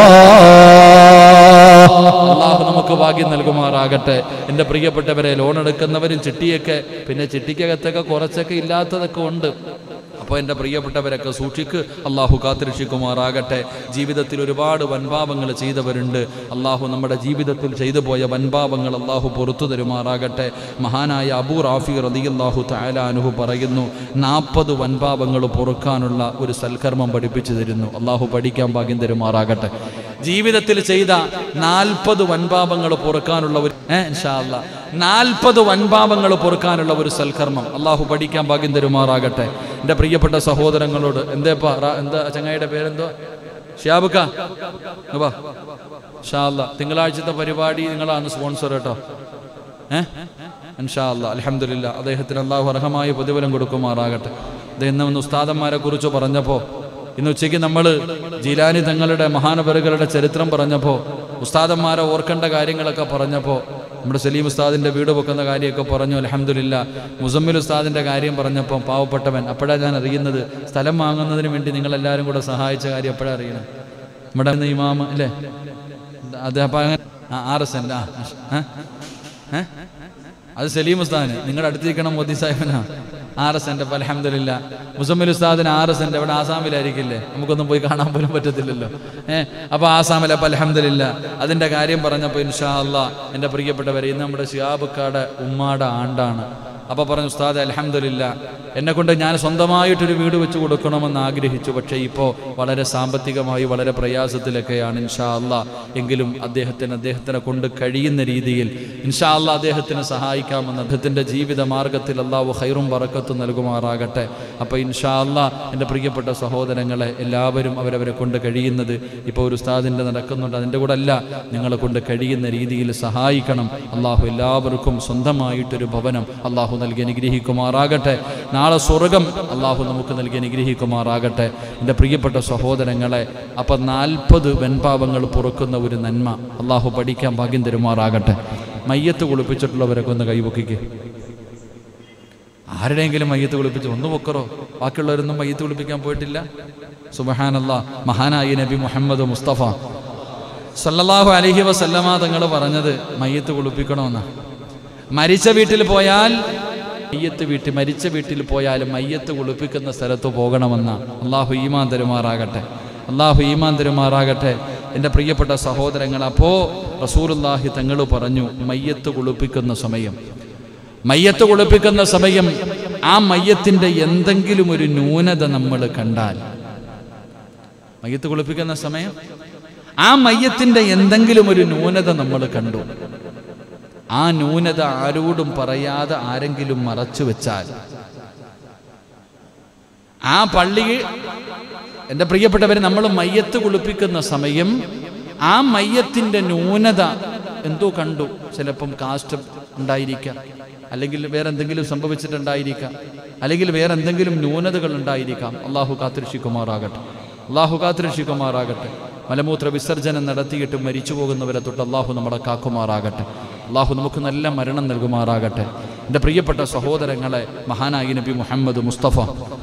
അള്ളാഹു നമുക്ക് ഭാഗ്യം നൽകുമാറാകട്ടെ എൻ്റെ പ്രിയപ്പെട്ടവരെ ലോൺ എടുക്കുന്നവരും ചിട്ടിയൊക്കെ പിന്നെ ചിട്ടിക്കകത്തൊക്കെ കുറച്ചൊക്കെ ഇല്ലാത്തതൊക്കെ ഉണ്ട് അപ്പോൾ എൻ്റെ പ്രിയപ്പെട്ടവരൊക്കെ സൂക്ഷിക്ക് അള്ളാഹു കാത്തിരക്ഷിക്കുമാറാകട്ടെ ജീവിതത്തിൽ ഒരുപാട് വൻപാപങ്ങൾ ചെയ്തവരുണ്ട് അള്ളാഹു നമ്മുടെ ജീവിതത്തിൽ ചെയ്തു പോയ വൻപാപങ്ങൾ അള്ളാഹു പുറത്തു തരുമാറാകട്ടെ മഹാനായ അബൂ റാഫി റതിയല്ലാഹു താലാനുഹു പറയുന്നു നാൽപ്പത് വൻപാപങ്ങൾ പൊറുക്കാനുള്ള ഒരു സൽക്കർമ്മം പഠിപ്പിച്ചു തരുന്നു അള്ളാഹു പഠിക്കാൻ ഭാഗ്യം തരുമാറാകട്ടെ ജീവിതത്തിൽ ചെയ്ത നാൽപ്പത് വൻപാപങ്ങൾ പൊറുക്കാനുള്ള ഒരു നാൽപ്പത് വൻപാപങ്ങൾ പൊറുക്കാനുള്ള ഒരു സൽക്കർമ്മം അള്ളാഹു പഠിക്കാൻ ഭാഗ്യം തരുമാറാകട്ടെ എൻ്റെ പ്രിയപ്പെട്ട സഹോദരങ്ങളോട് എന്തേപ്പാ റാ- എന്താ ചങ്ങായിയുടെ പേരെന്തോ ഷിയാബുക്ക ഇങ്ങ് വാ ഷാല്ല തിങ്കളാഴ്ചത്തെ പരിപാടി നിങ്ങളാണ് സ്പോൺസർ കേട്ടോ ഏഹ് ഇൻഷാ അല്ലാ അലഹമില്ല അദ്ദേഹത്തിന് അള്ളാഹു അർഹമായ പ്രതിഫലം കൊടുക്കുമാറാകട്ടെ അദ്ദേഹം ഇന്ന് ഉസ്താദന്മാരെ കുറിച്ച് പറഞ്ഞപ്പോൾ ഇന്ന് ഉച്ചയ്ക്ക് നമ്മൾ ജീലാനി തങ്ങളുടെ മഹാനപരുകളുടെ ചരിത്രം പറഞ്ഞപ്പോൾ ഉസ്താദന്മാരെ ഓർക്കേണ്ട കാര്യങ്ങളൊക്കെ പറഞ്ഞപ്പോൾ നമ്മുടെ സലീം ഉസ്താദിൻ്റെ വീട് വെക്കുന്ന കാര്യമൊക്കെ പറഞ്ഞു അലഹമില്ല മുസമ്മിൽ ഉസ്താദിൻ്റെ കാര്യം പറഞ്ഞപ്പോൾ പാവപ്പെട്ടവൻ അപ്പോഴാണ് ഞാൻ അറിയുന്നത് സ്ഥലം വാങ്ങുന്നതിന് വേണ്ടി നിങ്ങളെല്ലാവരും കൂടെ സഹായിച്ച കാര്യം എപ്പോഴാണ് അറിയണം നമ്മുടെ ഇന്ന് ഇമാമ അല്ലേ അദ്ദേഹം അപ്പം അങ്ങനെ ആർ എസ് എൻ്റെ ആ ഏ? അത് സലീം ഉസ്താദിന് നിങ്ങളുടെ അടുത്തിരിക്കണം മോദി സാഹിബിനാ ആർ എസ് എൻ്റെ അലഹമില്ല മുസമ്മിൽ ഉസ്താദിന് ആർ എസ് എൻ്റെ അവിടെ ആസാമിലായിരിക്കില്ലേ നമുക്കൊന്നും പോയി കാണാൻ പോലും പറ്റത്തില്ലല്ലോ ഏഹ് അപ്പോൾ ആസാമിൽ അപ്പോൾ അലഹമില്ല അതിൻ്റെ കാര്യം പറഞ്ഞപ്പോൾ ഇൻഷാ അല്ലാ എൻ്റെ പ്രിയപ്പെട്ടവരെ ഇന്ന് നമ്മുടെ ഷിയാബുക്കാട് ഉമ്മാടെ ആണ്ടാണ് അപ്പോൾ പറഞ്ഞു ഉസ്താദ് അലഹമില്ല എന്നെ കൊണ്ട് ഞാൻ സ്വന്തമായിട്ടൊരു വീട് വെച്ച് കൊടുക്കണമെന്ന് ആഗ്രഹിച്ചു പക്ഷേ ഇപ്പോൾ വളരെ സാമ്പത്തികമായി വളരെ പ്രയാസത്തിലൊക്കെയാണ് ഇൻഷാ അല്ലാ എങ്കിലും അദ്ദേഹത്തിന് അദ്ദേഹത്തിനെ കൊണ്ട് കഴിയുന്ന രീതിയിൽ ഇൻഷാ അല്ലാ അദ്ദേഹത്തിന് സഹായിക്കാമെന്ന് അദ്ദേഹത്തിൻ്റെ ജീവിത മാർഗത്തിൽ അള്ളാഹു ഹൈറും പറക്കത്തും ബർക്കത്ത് നൽകുമാറാകട്ടെ അപ്പോൾ ഇൻഷാല്ല എൻ്റെ പ്രിയപ്പെട്ട സഹോദരങ്ങളെ എല്ലാവരും അവരവരെ കൊണ്ട് കഴിയുന്നത് ഇപ്പോൾ ഒരു ഉസ്താദിൻ്റെ നടക്കുന്നുണ്ട് അതിൻ്റെ കൂടെ അല്ല നിങ്ങളെ കൊണ്ട് കഴിയുന്ന രീതിയിൽ സഹായിക്കണം അള്ളാഹു എല്ലാവർക്കും സ്വന്തമായിട്ടൊരു ഭവനം അള്ളാഹു നൽകി അനുഗ്രഹിക്കുമാറാകട്ടെ നാളെ സ്വർഗം അള്ളാഹു നമുക്ക് നൽകി അനുഗ്രഹിക്കുമാറാകട്ടെ എൻ്റെ പ്രിയപ്പെട്ട സഹോദരങ്ങളെ അപ്പം നാൽപ്പത് വെൺപാപങ്ങൾ പൊറുക്കുന്ന ഒരു നന്മ അള്ളാഹു പഠിക്കാൻ ഭാഗ്യം തരുമാറാകട്ടെ മയ്യത്ത് കുളിപ്പിച്ചിട്ടുള്ളവരൊക്കെ ഒന്ന് കൈപൊക്കിക്ക് ആരുടെയെങ്കിലും മയ്യത്ത് കുളിപ്പിച്ച് ഒന്ന് പൊക്കറോ ബാക്കിയുള്ളവരൊന്നും മയ്യത്ത് കുളിപ്പിക്കാൻ പോയിട്ടില്ല സുബഹാനല്ല മഹാനായി നബി മുഹമ്മദ് മുസ്തഫ സല്ലല്ലാഹു അലൈഹി വസല്ലമ തങ്ങൾ പറഞ്ഞത് മയ്യത്ത് കുളിപ്പിക്കണമെന്ന് മരിച്ച വീട്ടിൽ പോയാൽ മയ്യത്ത് വീട്ടിൽ മരിച്ച വീട്ടിൽ പോയാലും മയ്യത്ത് കുളിപ്പിക്കുന്ന സ്ഥലത്ത് പോകണമെന്ന അള്ളാഹു ഈമാൻ തരുമാറാകട്ടെ അള്ളാഹു ഈമാൻ തരുമാറാകട്ടെ എൻ്റെ പ്രിയപ്പെട്ട സഹോദരങ്ങൾ അപ്പോൾ റസൂലുല്ലാഹി തങ്ങൾ പറഞ്ഞു മയ്യത്ത് കുളിപ്പിക്കുന്ന സമയം മയ്യത്ത് കുളിപ്പിക്കുന്ന സമയം ആ മയ്യത്തിൻ്റെ എന്തെങ്കിലും ഒരു ന്യൂനത നമ്മൾ കണ്ടാൽ മയ്യത്ത് കുളിപ്പിക്കുന്ന സമയം ആ മയ്യത്തിൻ്റെ എന്തെങ്കിലും ഒരു ന്യൂനത നമ്മൾ കണ്ടു ആ ന്യൂനത ആരോടും പറയാതെ ആരെങ്കിലും മറച്ചു വെച്ചാൽ ആ പള്ളി എൻ്റെ പ്രിയപ്പെട്ടവരെ നമ്മൾ മയ്യത്ത് കുളിപ്പിക്കുന്ന സമയം ആ മയ്യത്തിൻ്റെ ന്യൂനത എന്തോ കണ്ടു ചിലപ്പം കാസ്റ്റ് ഉണ്ടായിരിക്കാം അല്ലെങ്കിൽ വേറെ എന്തെങ്കിലും സംഭവിച്ചിട്ടുണ്ടായിരിക്കാം അല്ലെങ്കിൽ വേറെ എന്തെങ്കിലും ന്യൂനതകൾ ഉണ്ടായിരിക്കാം അള്ളാഹു കാത്തിരക്ഷിക്കുമാറാകട്ടെ അള്ളാഹു കാത്തിരക്ഷിക്കുമാറാകട്ടെ മലമൂത്ര വിസർജനം നടത്തിയിട്ട് മരിച്ചു പോകുന്നവരെ തൊട്ട് അള്ളാഹു നമ്മളെ കാക്കുമാറാകട്ടെ അള്ളാഹു നമുക്ക് നല്ല മരണം നൽകുമാറാകട്ടെ എൻ്റെ പ്രിയപ്പെട്ട സഹോദരങ്ങളെ മഹാനായി നബി മുഹമ്മദ് മുസ്തഫ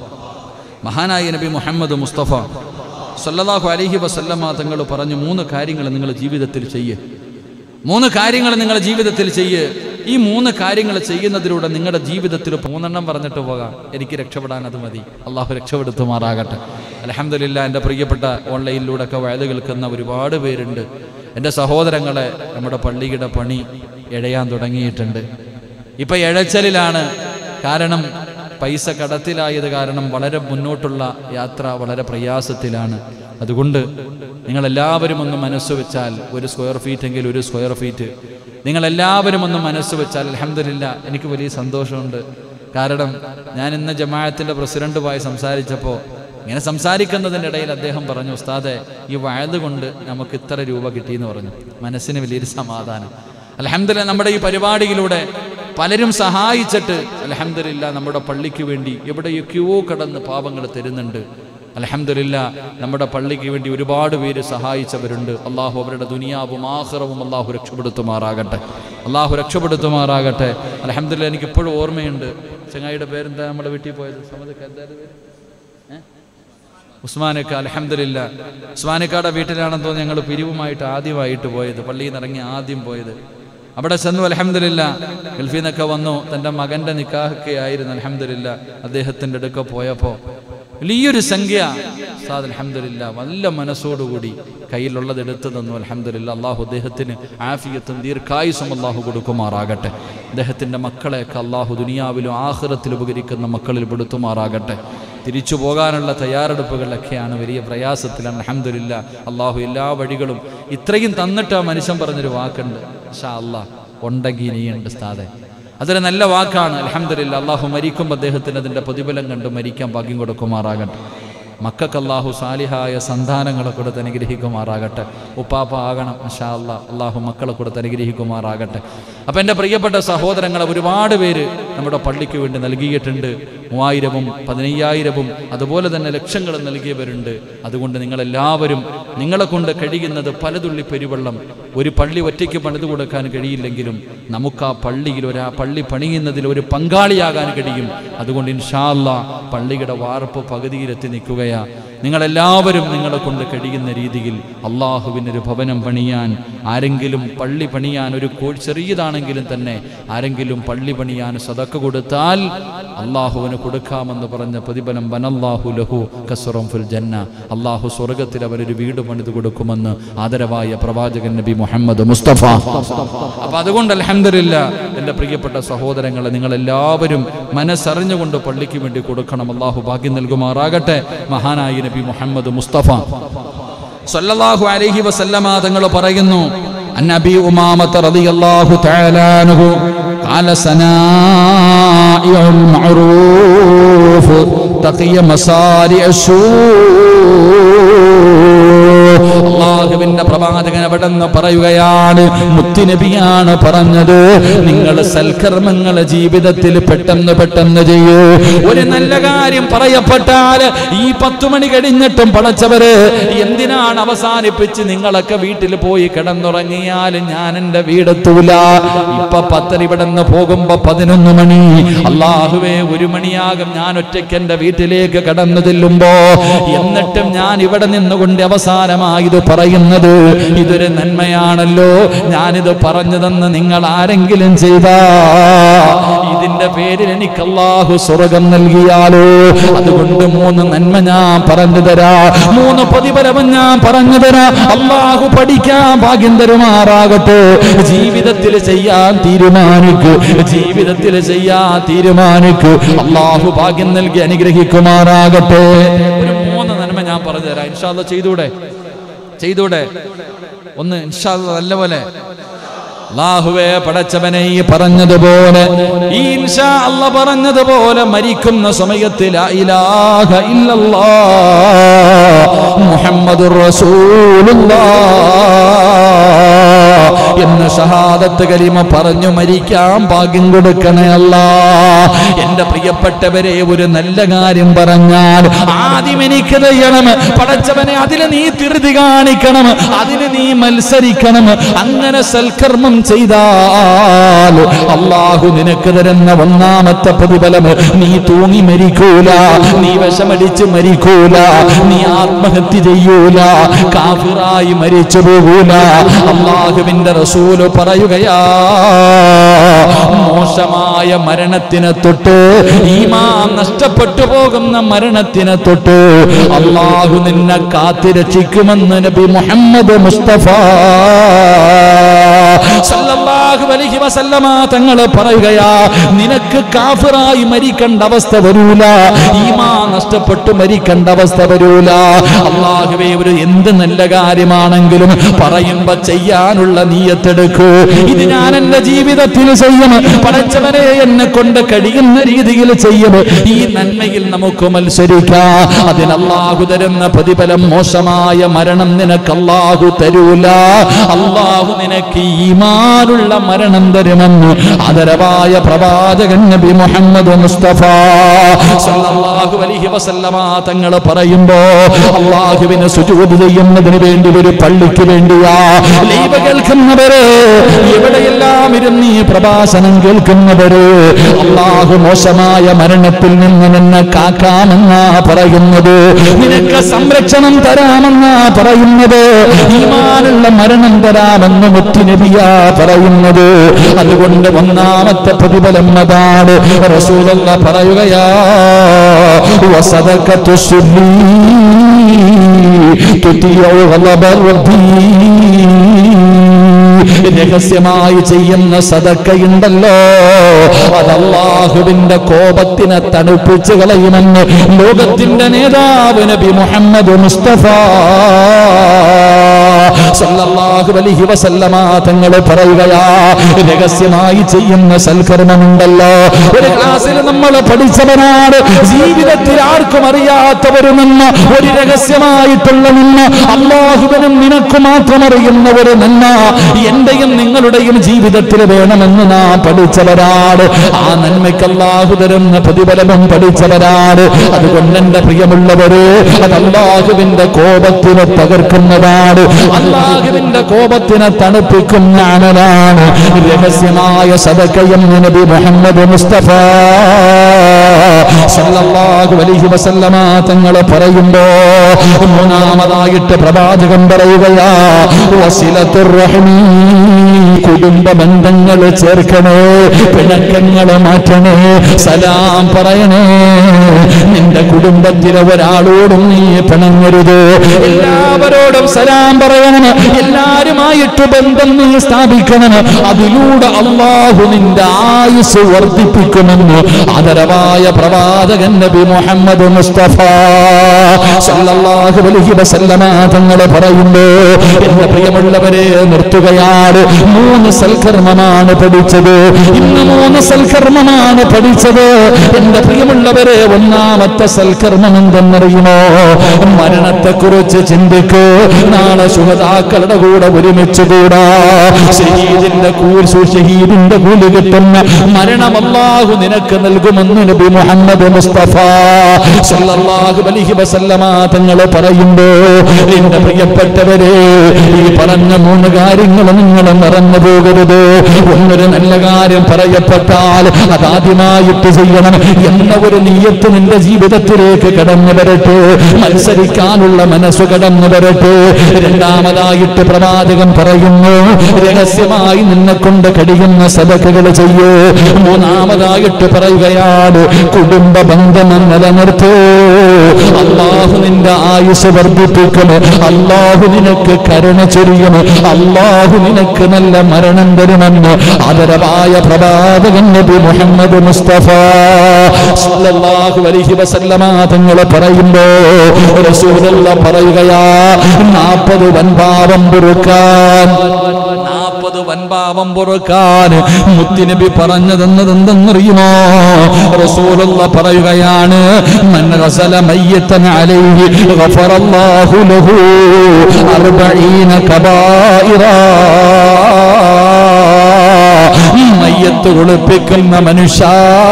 മഹാനായ നബി മുഹമ്മദ് മുസ്തഫ സല്ലല്ലാഹു അലൈഹി വസല്ലമ തങ്ങൾ പറഞ്ഞു മൂന്ന് കാര്യങ്ങൾ നിങ്ങൾ ജീവിതത്തിൽ ചെയ്യ് മൂന്ന് കാര്യങ്ങൾ നിങ്ങളുടെ ജീവിതത്തിൽ ചെയ്യ് ഈ മൂന്ന് കാര്യങ്ങൾ ചെയ്യുന്നതിലൂടെ നിങ്ങളുടെ ജീവിതത്തിൽ മൂന്നെണ്ണം പറഞ്ഞിട്ട് പോകാം എനിക്ക് രക്ഷപ്പെടാൻ അത് മതി അള്ളാഹു രക്ഷപ്പെടുത്തുമാറാകട്ടെ അലഹമില്ല എൻ്റെ പ്രിയപ്പെട്ട ഓൺലൈനിലൂടെ ഒക്കെ വയത് കേൾക്കുന്ന ഒരുപാട് പേരുണ്ട് എൻ്റെ സഹോദരങ്ങളെ നമ്മുടെ പള്ളിയുടെ പണി ഇഴയാൻ തുടങ്ങിയിട്ടുണ്ട് ഇപ്പം ഇഴച്ചലിലാണ് കാരണം പൈസ കടത്തിലായത് കാരണം വളരെ മുന്നോട്ടുള്ള യാത്ര വളരെ പ്രയാസത്തിലാണ് അതുകൊണ്ട് നിങ്ങളെല്ലാവരും ഒന്ന് മനസ്സ് വെച്ചാൽ ഒരു സ്ക്വയർ ഫീറ്റ് എങ്കിൽ ഒരു സ്ക്വയർ ഫീറ്റ് നിങ്ങളെല്ലാവരും ഒന്ന് മനസ്സ് വെച്ചാൽ അലഹമില്ല എനിക്ക് വലിയ സന്തോഷമുണ്ട് കാരണം ഞാൻ ഇന്ന് ജമാഅത്തിൻ്റെ പ്രസിഡന്റുമായി സംസാരിച്ചപ്പോൾ ഇങ്ങനെ സംസാരിക്കുന്നതിൻ്റെ ഇടയിൽ അദ്ദേഹം പറഞ്ഞു ഉസ്താദെ ഈ വയത് കൊണ്ട് നമുക്ക് ഇത്ര രൂപ കിട്ടിയെന്ന് പറഞ്ഞു മനസ്സിന് വലിയൊരു സമാധാനം അലഹമില്ല നമ്മുടെ ഈ പരിപാടിയിലൂടെ പലരും സഹായിച്ചിട്ട് അലഹമില്ല നമ്മുടെ പള്ളിക്ക് വേണ്ടി എവിടെയൊക്കെയോ കടന്ന് പാപങ്ങൾ തരുന്നുണ്ട് അലഹമില്ല നമ്മുടെ പള്ളിക്ക് വേണ്ടി ഒരുപാട് പേര് സഹായിച്ചവരുണ്ട് അള്ളാഹു അവരുടെ ദുനിയാവും ആഹ്റവും അള്ളാഹു രക്ഷപ്പെടുത്തുമാറാകട്ടെ അള്ളാഹു രക്ഷപ്പെടുത്തുമാറാകട്ടെ അലഹമില്ല എനിക്ക് ഇപ്പോഴും ഓർമ്മയുണ്ട് ചങ്ങായിയുടെ പേരെന്താ നമ്മുടെ വീട്ടിൽ പോയത് സമതൊക്കെ എന്തായാലും പേര് ഏ? ഉസ്മാനക്ക അലഹമില്ല ഉസ്മാനക്കാടെ വീട്ടിലാണെന്ന് തോന്നുന്നു ഞങ്ങൾ പിരിവുമായിട്ട് ആദ്യമായിട്ട് പോയത് പള്ളിയിൽ നിന്ന് ഇറങ്ങി ആദ്യം പോയത് അവിടെ ചെന്നു അലഹമില്ല ഗൾഫിൽ നിന്നൊക്കെ വന്നു തൻ്റെ മകൻ്റെ നിക്കാഹൊക്കെ ആയിരുന്നു അലഹമില്ല അദ്ദേഹത്തിൻ്റെ അടുക്ക പോയപ്പോൾ വലിയൊരു സംഖ്യ സാദ് അലഹമില്ല നല്ല മനസ്സോടുകൂടി കയ്യിലുള്ളത് എടുത്തു തന്നു അലഹമില്ല അള്ളാഹു അദ്ദേഹത്തിന് ആഫിയത്തും ദീർഘായുസും അള്ളാഹു കൊടുക്കുമാറാകട്ടെ അദ്ദേഹത്തിൻ്റെ മക്കളെയൊക്കെ അള്ളാഹു ദുനിയാവിലും ആഹ്റത്തിൽ ഉപകരിക്കുന്ന മക്കളിൽ പെടുത്തുമാറാകട്ടെ തിരിച്ചു പോകാനുള്ള തയ്യാറെടുപ്പുകളിലൊക്കെയാണ് വലിയ പ്രയാസത്തിലാണ് അലഹമില്ല അള്ളാഹു എല്ലാ വഴികളും ഇത്രയും തന്നിട്ട് ആ മനുഷ്യൻ പറഞ്ഞൊരു വാക്കുണ്ട് ഷാ അള്ളാഹ് ഉണ്ടെങ്കിൽ ഇനിയുണ്ട് സ്ഥാതെ അതൊരു നല്ല വാക്കാണ് അലഹമില്ല അള്ളാഹു മരിക്കുമ്പോൾ അദ്ദേഹത്തിന് അതിൻ്റെ പ്രതിഫലം കണ്ട് മരിക്കാൻ ഭാഗ്യം കൊടുക്കുമാറാകട്ടെ മക്കൾക്ക് അള്ളാഹു സാലിഹായ സന്താനങ്ങളെ കൊടുത്ത് അനുഗ്രഹിക്കുമാറാകട്ടെ ഉപ്പാപ്പ ആകണം മഷാ അല്ലാ അള്ളാഹു മക്കളെ കൊടുത്ത് അനുഗ്രഹിക്കുമാറാകട്ടെ അപ്പം എൻ്റെ പ്രിയപ്പെട്ട സഹോദരങ്ങളെ ഒരുപാട് പേര് നമ്മുടെ പള്ളിക്ക് വേണ്ടി നൽകിയിട്ടുണ്ട് മൂവായിരവും പതിനയ്യായിരവും അതുപോലെ തന്നെ ലക്ഷങ്ങളും നൽകിയവരുണ്ട് അതുകൊണ്ട് നിങ്ങളെല്ലാവരും നിങ്ങളെ കൊണ്ട് കഴിയുന്നത് പലതുള്ളി പെരുവെള്ളം ഒരു പള്ളി ഒറ്റയ്ക്ക് പണിത് കൊടുക്കാൻ കഴിയില്ലെങ്കിലും നമുക്ക് ആ പള്ളിയിൽ ഒരു ആ പള്ളി പണിയുന്നതിൽ ഒരു പങ്കാളിയാകാൻ കഴിയും അതുകൊണ്ട് ഇൻഷാല്ല പള്ളിയുടെ വാർപ്പ് പകുതിയിലെത്തി നിൽക്കുകയാ നിങ്ങളെല്ലാവരും നിങ്ങളെ കൊണ്ട് കഴിയുന്ന രീതിയിൽ അള്ളാഹുവിനൊരു ഭവനം പണിയാൻ ആരെങ്കിലും പള്ളി പണിയാൻ ഒരു കോ ചെറിയതാണെങ്കിലും തന്നെ ആരെങ്കിലും പള്ളി പണിയാൻ സതക്ക കൊടുത്താൽ അള്ളാഹുവിന് കൊടുക്കാമെന്ന് പറഞ്ഞ പ്രതിഫലം വനല്ലാഹു ലഹു കസുറം ഫുൽ ജന്ന അള്ളാഹു സ്വർഗത്തിൽ അവരൊരു വീട് പണിത് കൊടുക്കുമെന്ന് ആദരവായ പ്രവാചകൻ നബി മുഹമ്മദ് മുസ്തഫ അപ്പൊ അതുകൊണ്ട് അലഹമില്ല എൻ്റെ പ്രിയപ്പെട്ട സഹോദരങ്ങളെ നിങ്ങളെല്ലാവരും മനസ്സറിഞ്ഞുകൊണ്ട് പള്ളിക്ക് വേണ്ടി കൊടുക്കണം അള്ളാഹു ഭാഗ്യം നൽകുമാറാകട്ടെ മഹാനായി നബി മുഹമ്മദ് മുസ്തഫ സല്ലല്ലാഹു അലൈഹി വസല്ലമ തങ്ങൾ പറയുന്നു അന്നബി ഉമാമത്ത് റളിയല്ലാഹു തആല അൻഹു على صنائع المعروف تقي مصارع السوء അള്ളാഹുവിന്റെ പ്രവാചകൻ അവിടെ നിന്ന് പറയുകയാണ് മുത്തുനബിയാണ് പറഞ്ഞത് നിങ്ങൾ സൽക്കർമ്മങ്ങൾ ജീവിതത്തിൽ പെട്ടെന്ന് പെട്ടെന്ന് ചെയ്യൂ ഒരു നല്ല കാര്യം പറയപ്പെട്ടാൽ ഈ പത്തു മണി കഴിഞ്ഞിട്ടും പടച്ചവര് എന്തിനാണ് അവസാനിപ്പിച്ച് നിങ്ങളൊക്കെ വീട്ടിൽ പോയി കിടന്നുറങ്ങിയാൽ ഞാൻ എന്റെ വീടെത്തൂല ഇപ്പൊ പത്തര ഇവിടെ നിന്ന് പോകുമ്പോ പതിനൊന്ന് മണി അള്ളാഹുവേ ഒരു മണിയാകും ഞാൻ ഒറ്റയ്ക്ക് എന്റെ വീട്ടിലേക്ക് കടന്നു ചെല്ലുമ്പോ എന്നിട്ടും ഞാൻ ഇവിടെ നിന്നുകൊണ്ട് അവസാനമായി ഇത് പറയുന്നത് ഇതൊരു നന്മയാണല്ലോ ഞാനിത് പറഞ്ഞു തന്ന് നിങ്ങൾ ആരെങ്കിലും ചെയ്താ ഇതിന്റെ പേരിൽ എനിക്ക് അള്ളാഹു സ്വർഗം നൽകിയാലോ അതുകൊണ്ട് മൂന്ന് നന്മ ഞാൻ പറഞ്ഞു തരാ മൂന്ന് പ്രതിഫലം ഞാൻ പറഞ്ഞു തരാ അള്ളാഹു പഠിക്കാൻ ഭാഗ്യം തരുമാറാകട്ടെ ജീവിതത്തിൽ ചെയ്യാൻ തീരുമാനിക്കൂ ജീവിതത്തിൽ ചെയ്യാൻ തീരുമാനിക്കൂ അള്ളാഹു ഭാഗ്യം നൽകി അനുഗ്രഹിക്കുമാറാകട്ടെ ഒരു മൂന്ന് നന്മ ഞാൻ പറഞ്ഞു തരാം ഇൻഷാല്ല ചെയ്തൂടെ ചെയ്തൂടെ ഒന്ന് ഇൻഷാല്ല നല്ലപോലെ അള്ളാഹുവേ പടച്ചവനെ ഈ പറഞ്ഞതുപോലെ ഈ ഇൻഷാ അല്ല പറഞ്ഞതുപോലെ മരിക്കുന്ന സമയത്ത് ലാ ഇലാഹ ഇല്ലല്ലാ മുഹമ്മദുർ റസൂലുള്ളാ എന്ന് ഷഹാദത്ത് കലിമ പറഞ്ഞു മരിക്കാൻ ഭാഗ്യം കൊടുക്കണേ അല്ല എന്റെ പ്രിയപ്പെട്ടവരെ ഒരു നല്ല കാര്യം പറഞ്ഞാൽ ആദ്യം എനിക്ക് ചെയ്യണം പടച്ചവനെ അതിന് നീ തിരുതി കാണിക്കണം അതിന് നീ മത്സരിക്കണം അങ്ങനെ സൽക്കർമ്മം ചെയ്താൽ അള്ളാഹു നിനക്ക് തരുന്ന ഒന്നാമത്തെ പ്രതിഫലം നീ തൂങ്ങി മരിക്കൂല നീ വിഷമടിച്ച് മരിക്കൂല നീ ആത്മഹത്യ ചെയ്യൂല കാഫിറായി മരിച്ചു പോകൂല അള്ളാഹുവിന്റെ റസൂല് പറയുകയാ മോശമായ മരണത്തിനെ തൊട്ട് ഈമാൻ നഷ്ടപ്പെട്ടു പോകുന്ന മരണത്തിനെ തൊട്ട് അള്ളാഹു നിന്നെ കാത്തിരക്ഷിക്കുമെന്ന് നബി മുഹമ്മദ് മുസ്തഫ സല്ലല്ലാഹു അലൈഹി വസല്ലമ തങ്ങൾ പറയുകയാ നിനക്ക് കാഫിറായി മരിക്കേണ്ട അവസ്ഥ വരൂല ഈമാൻ നഷ്ടപ്പെട്ടു മരിക്കേണ്ട അവസ്ഥ വരൂല അള്ളാഹുവേ ഒരു എന്ത് നല്ല കാര്യമാണെങ്കിലും പറയുമ്പോ ചെയ്യാനുള്ള നീയത്തെടുക്കൂ ഇത് ഞാൻ എന്റെ ജീവിതത്തിൽ ചെയ്യും പടച്ചവനെ എന്നെ കൊണ്ട് കഴിയുന്ന രീതിയിൽ ചെയ്യും ഈ നന്മയിൽ നമുക്ക് മത്സരിക്കാം അതിന് അള്ളാഹു തരുന്ന പ്രതിഫലം മോശമായ മരണം നിനക്ക് അള്ളാഹു തരൂല അള്ളാഹു നിനക്ക് ഈമാനുള്ള മരണം തരുമെന്ന് ആദരവായ പ്രവാചകൻ നബി മുഹമ്മദ് മുസ്തഫ സല്ലല്ലാഹു അലൈഹി വസല്ലമ തങ്ങൾ പറയുമ്പോ അള്ളാഹുവിന് സുജൂദ് ചെയ്യുന്നതിന് വേണ്ടി ഒരു പള്ളിക്ക് വേണ്ടിയാ ലൈവ് കേൾക്കുന്നവര് എവിടെയെല്ലാം ഇരുന്ന് ഈ പ്രഭാഷണം കേൾക്കുന്നവര് അള്ളാഹു മോശമായ മരണത്തിൽ നിന്ന് നിന്നെ കാക്കാമെന്നാ പറയുന്നത് നിനക്ക് സംരക്ഷണം തരാമെന്നാ പറയുന്നത് ഈമാനുള്ള മരണം തരാമെന്ന് മുത്തുനബിയാ പറയുന്നത് അതുകൊണ്ട് ഒന്നാമത്തെ പ്രതിഫലം അതാണ് റസൂലുള്ള പറയുകയാ വസദക്കത്തു സുല്ലി തുതിയു ഗളബ റബ്ബി രഹസ്യമായി ചെയ്യുന്ന സദക്കയുണ്ടല്ലോ അത് അള്ളാഹുവിന്റെ കോപത്തിനെ തണുപ്പിച്ച് കളയുമെന്ന് ലോകത്തിന്റെ നേതാവ് നബി മുഹമ്മദ് മുസ്തഫ സല്ലല്ലാഹു അലൈഹി വസല്ലമ തങ്ങൾ പറയുകയാ രഹസ്യമായി ചെയ്യുന്ന സൽക്കർമ്മമുണ്ടല്ലോ ഒരു ക്ലാസ്സിൽ നമ്മൾ പഠിച്ചവനാണ് ജീവിതത്തിൽ ആർക്കും അറിയാത്ത ഒരു നന്മ ഒരു രഹസ്യമായിട്ടുള്ള നന്മ അള്ളാഹുവിനും നിനക്ക് മാത്രം അറിയുന്ന ഒരു നന്മ എന്റെയും നിങ്ങളുടെയും ജീവിതത്തിൽ വേണമെന്ന് നാം പഠിച്ചവരാണ് ആ നന്മയ്ക്ക് അള്ളാഹു തരുന്ന പ്രതിഫലവും പഠിച്ചവരാണ് അതുകൊണ്ട് എന്റെ പ്രിയമുള്ളവര് അത് അള്ളാഹുവിന്റെ കോപത്തിനെ തകർക്കുന്നതാണ് അള്ളാഹുവിന്റെ കോപത്തിനെ തണുപ്പിക്കുന്ന അമലാണ് രഹസ്യമായ സദക്കയം നബി മുഹമ്മദ് മുസ്തഫ സല്ലല്ലാഹു അലൈഹി വസല്ലമ തങ്ങൾ പറയുമ്പോ മൂന്നാമതായിട്ട് പ്രവാചകൻ പറയുകയാ വസിലത്തുർ റഹ്മീ കുടുംബ ബന്ധങ്ങൾ ചേർക്കണേ പിണക്കങ്ങൾ മാറ്റണേ സലാം പറയണേ നിന്റെ കുടുംബത്തിലെ ഒരാളോടും നീ പിണങ്ങരുത് എല്ലാവരോടും സലാം പറയണം എല്ലാരുമായിട്ട് ബന്ധം നീ സ്ഥാപിക്കണം അതിലൂടെ അള്ളാഹു നിന്റെ ആയുസ് വർദ്ധിപ്പിക്കുമെന്ന് ആദരവായ പ്രവാചകൻ നബി മുഹമ്മദ് മുസ്തഫ സല്ലല്ലാഹു അലൈഹി വസല്ലമ തങ്ങൾ പറയുമ്പോ എന്റെ പ്രിയമുള്ളവരെ നിർത്തുകയാണ് മൂന്ന് മൂന്ന് സൽക്കർമ്മമാണ് പഠിച്ചത് ഇന്ന് മൂന്ന് സൽക്കർമ്മമാണ് പഠിച്ചത് എന്റെ പ്രിയമുള്ളവരെ ഒന്നാമത്തെ സൽക്കർമ്മം എന്തെന്നറിയുമോ മരണത്തെക്കുറിച്ച് ചിന്തിക്കൂ നാളെ ശുഹതാക്കളുടെ കൂടെ ഒരുമിച്ച് കൂടാ ഷഹീദിന്റെ കൂൽ ഷഹീദിന്റെ കൂലി കിട്ടുന്ന മരണം അല്ലാഹു നിനക്ക് നൽകുമെന്ന് നബി മുഹമ്മദ് മുസ്തഫ സല്ലല്ലാഹു അലൈഹി വസല്ലമ തങ്ങൾ പറയുമ്പോ എന്റെ പ്രിയപ്പെട്ടവരെ ഈ പറഞ്ഞ മൂന്ന് കാര്യങ്ങൾ നിങ്ങൾ മറന്നു പോകരുത് ഒന്നൊരു നല്ല കാര്യം പറയപ്പെട്ടാൽ അതാദ്യമായിട്ട് ചെയ്യണം എന്ന ഒരു നീയത്ത് നിന്റെ ജീവിതത്തിലേക്ക് കടന്നു വരട്ടെ മത്സരിക്കാനുള്ള മനസ്സ് കടന്നു വരട്ടെ രണ്ടാമതായിട്ട് പ്രവാചകൻ പറയുന്നു രഹസ്യമായി നിന്നെ കൊണ്ട് കഴിയുന്ന സദക്കുകൾ ചെയ്യൂ മൂന്നാമതായിട്ട് പറയുകയാണ് കുടുംബ ബന്ധം നിലനിർത്തൂ അള്ളാഹു നിന്റെ ആയുസ് വർദ്ധിപ്പിക്കും അള്ളാഹു നിനക്ക് കരുണ ചൊരിയും അള്ളാഹു നിനക്ക് നല്ല മരണം തരുമെന്ന് ആദരവായ പ്രവാചകൻ നബി മുഹമ്മദ് മുസ്തഫ സല്ലല്ലാഹു അലൈഹി വസല്ലമ തങ്ങൾ പറയുമ്പോ റസൂലുള്ള പറയുകയാ നാൽപ്പത് വൻപാവം പൊറുക്കാൻ നാൽപ്പത് വൻപാവം പൊറുക്കാൻ മുത്തിനബി പറഞ്ഞതെന്നത് എന്തെന്നറിയുമോ റസൂലുള്ള പറയുകയാണ് മൻ ഗസല മയ്യത്തൻ അലൈഹി ഗഫറല്ലാഹു ലഹു അർബഈന കബായിറാ മയ്യത്ത് കുളിപ്പിക്കുന്ന മനുഷ്യ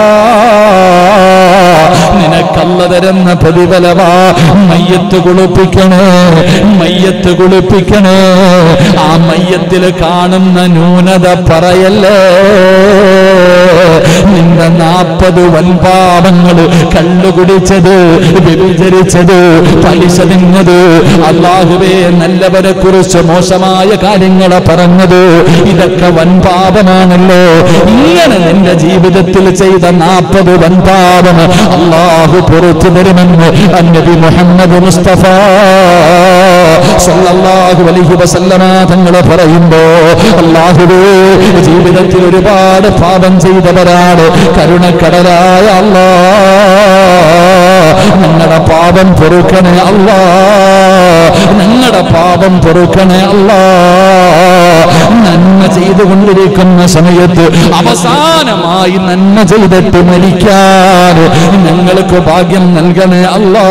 നിനക്കല്ല തരുന്ന പ്രതിഫലമാ മയ്യത്ത് കുളിപ്പിക്കണേ മയ്യത്ത് കുളിപ്പിക്കണേ ആ മയ്യത്തിൽ കാണുന്ന ന്യൂനത പറയല്ലേ നിന്റെ നാൽപ്പത് വൻപാപങ്ങൾ കള്ളു കുടിച്ചത് വ്യഭിചരിച്ചത് പലിശ തിന്നത് അള്ളാഹുവേ നല്ലവരെ കുറിച്ച് മോശമായ കാര്യങ്ങളെ പറഞ്ഞത് ഇതൊക്കെ വൻപാപമാണല്ലോ ഇങ്ങനെ നിന്റെ ജീവിതത്തിൽ ചെയ്ത നാൽപ്പത് വൻപാപം അള്ളാഹു പുറത്തു തരുമെന്ന് അന്നബി മുഹമ്മദ് മുസ്തഫ സല്ലല്ലാഹു അലൈഹി വസല്ലമ തങ്ങൾ പറയുമ്പോ അള്ളാഹുവേ ജീവിതത്തിൽ ഒരുപാട് പാപം ചെയ്തവരാണ് കരുണക്കടലായ അല്ലാ ഞങ്ങളുടെ പാപം പൊറുക്കണേ അല്ലാ ഞങ്ങളുടെ പാപം പൊറുക്കണേ അല്ലാ നന്മ ചെയ്തുകൊണ്ടിരിക്കുന്ന സമയത്ത് അവസാനമായി നന്മ ചെയ്തിട്ട് മരിക്കാൻ ഞങ്ങൾക്ക് ഭാഗ്യം നൽകണേ അല്ലാ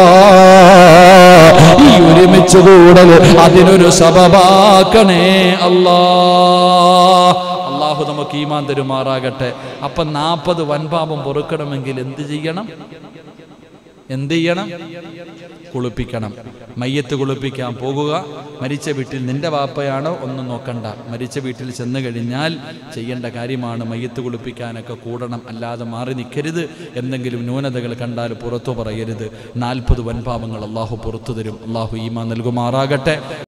ഈ ഒരുമിച്ച് കൂടൽ അതിനൊരു സബബാക്കണേ അല്ലാ അള്ളാഹു നമുക്ക് ഈമാൻ തരുമാറാകട്ടെ അപ്പൊ നാൽപ്പത് വൻപാപം പൊറുക്കണമെങ്കിൽ എന്ത് ചെയ്യണം എന്ത് ചെയ്യണം കുളിപ്പിക്കണം മയ്യത്ത് കുളിപ്പിക്കാൻ പോകുക മരിച്ച വീട്ടിൽ നിന്റെ വാപ്പയാണോ ഒന്നും നോക്കണ്ട മരിച്ച വീട്ടിൽ ചെന്ന് കഴിഞ്ഞാൽ ചെയ്യേണ്ട കാര്യമാണ് മയ്യത്ത് കുളിപ്പിക്കാനൊക്കെ കൂടണം അല്ലാതെ മാറി നിൽക്കരുത് എന്തെങ്കിലും ന്യൂനതകൾ കണ്ടാൽ പുറത്തു പറയരുത് നാൽപ്പത് വൻപാപങ്ങൾ അള്ളാഹു പുറത്തു തരും അള്ളാഹു ഈമാ നൽകുമാറാകട്ടെ